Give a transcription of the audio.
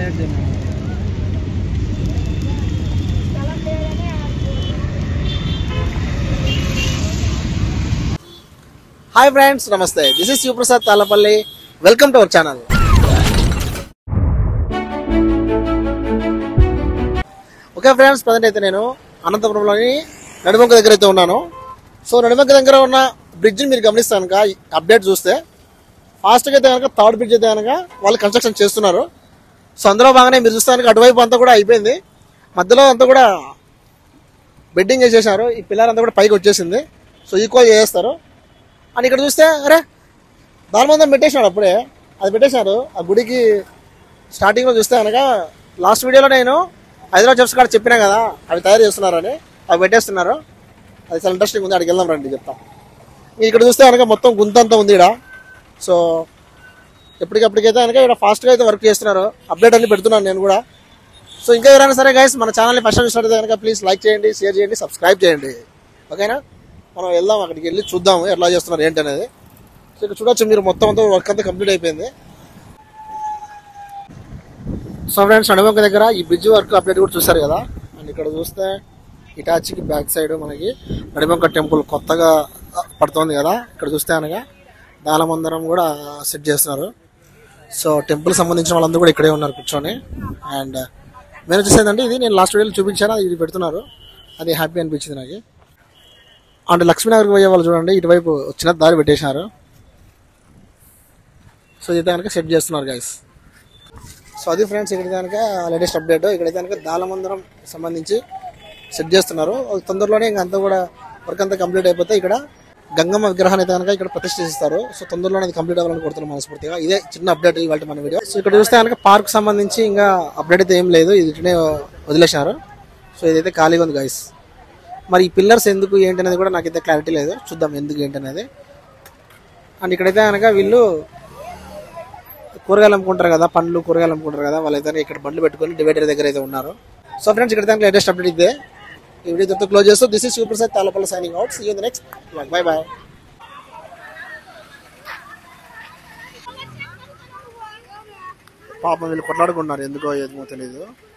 hi friends నమస్తే this is Shivaprasad Talapalli welcome to our channel okay friends present అయితే నేను అనంతపురంలోని నడిమంక దగ్గర అయితే ఉన్నాను సో నడిమంక దగ్గర ఉన్న బ్రిడ్జ్ని మీరు గమనిస్తే కనుక అప్డేట్ చూస్తే ఫాస్ట్గా అయితే కనుక థర్డ్ బ్రిడ్జ్ అయితే కనుక వాళ్ళు కన్స్ట్రక్షన్ చేస్తున్నారు సో అందులో బాగానే మీరు చూస్తే కనుక అటువైపు అంతా కూడా అయిపోయింది మధ్యలో అంతా కూడా బెడ్డింగ్ చేసేసారు ఈ పిల్లర్ అంతా కూడా పైకి వచ్చేసింది సో ఈక్వల్ చేసేస్తారు అని ఇక్కడ చూస్తే అరే దానిమందం పెట్టేసినాడు అప్పుడే అది పెట్టేశారు ఆ గుడికి స్టార్టింగ్లో చూస్తే కనుక లాస్ట్ వీడియోలో నేను హైదరాబాద్ చెప్స్ కాడ చెప్పినా కదా అవి తయారు చేస్తున్నారని అవి పెట్టేస్తున్నారు అది చాలా ఇంట్రెస్టింగ్ ఉంది అక్కడికి వెళ్దాం రండి చెప్తా మీరు ఇక్కడ చూస్తే కనుక మొత్తం గుంత అంతా ఉంది ఇక్కడ సో ఎప్పటికప్పటికైతే కనుక ఇక్కడ ఫాస్ట్గా అయితే వర్క్ చేస్తున్నారు అప్డేట్ అన్ని పెడుతున్నాను నేను కూడా సో ఇంకా ఎవరైనా సరే గైస్ మన ఛానల్ని ఫస్ట్ టైం చూసినట్లయితే కనుక ప్లీజ్ లైక్ చేయండి షేర్ చేయండి సబ్స్క్రైబ్ చేయండి ఓకేనా మనం వెళ్దాం అక్కడికి వెళ్ళి చూద్దాము ఎట్లా చేస్తున్నారు ఏంటి అనేది సో ఇక్కడ చూడొచ్చు మీరు మొత్తం అంతా వర్క్ అంతా కంప్లీట్ అయిపోయింది సో ఫ్రెండ్స్ నడుమంక దగ్గర ఈ బ్రిడ్జ్ వర్క్ అప్డేట్ కూడా చూస్తారు కదా అండ్ ఇక్కడ చూస్తే ఇటాచికి బ్యాక్ సైడ్ మనకి నడిమంక టెంపుల్ కొత్తగా పడుతోంది కదా ఇక్కడ చూస్తే అనగా దాలమందరం కూడా సెట్ చేస్తున్నారు సో టెంపుల్ సంబంధించిన వాళ్ళందరూ కూడా ఇక్కడే ఉన్నారు కూర్చొని అండ్ నేను చూసేదండి ఇది నేను లాస్ట్ వీడియోలో చూపించాను ఇది పెడుతున్నారు అది హ్యాపీ అనిపించింది నాకు అండ్ లక్ష్మీనగర్కి పోయే వాళ్ళు చూడండి ఇటువైపు చిన్న దారి పెట్టేశారు సో ఇది కనుక సెట్ చేస్తున్నారు గైస్ సో అది ఫ్రెండ్స్ ఇక్కడ కనుక లేటెస్ట్ అప్డేట్ ఇక్కడైతే కనుక దాలమందరం సంబంధించి సెట్ చేస్తున్నారు అది తొందరలోనే ఇంకా అంతా కూడా వర్క్ అంతా కంప్లీట్ అయిపోతే ఇక్కడ గంగమ్మ విగ్రహాన్ని అయితే కనుక ఇక్కడ ప్రతిష్ఠిస్తారు సో తొందరలోనే అది కంప్లీట్ అవ్వాలని కోరుతున్నాం మనస్ఫూర్తిగా ఇదే చిన్న అప్డేట్ ఇవాళ మన వీడియో సో ఇక్కడ చూస్తే కనుక పార్క్ సంబంధించి ఇంకా అప్డేట్ అయితే ఏం లేదు ఇది ఇట్లనే వదిలేశారు సో ఇదైతే ఖాళీగా ఉంది గైస్ మరి ఈ పిల్లర్స్ ఎందుకు ఏంటి అనేది కూడా నాకైతే క్లారిటీ లేదు చూద్దాం ఎందుకు ఏంటి అనేది అండ్ ఇక్కడైతే కనుక వీళ్ళు కూరగాయలు అమ్ముకుంటారు కదా పండ్లు కూరగాయలు అమ్ముకుంటారు కదా వాళ్ళైతే ఇక్కడ బండ్లు పెట్టుకొని డివైడర్ దగ్గర అయితే ఉన్నారు సో ఫ్రెండ్స్ ఇక్కడ లేటెస్ట్ అప్డేట్ ఇదే ఈ వీడియో తో క్లోజ్ చేస్తూ this is super sir Talapalli signing out see you the next bye bye పాపం వీళ్ళు కొట్లాడుకున్నారు ఎందుకో ఏమో తెలియదు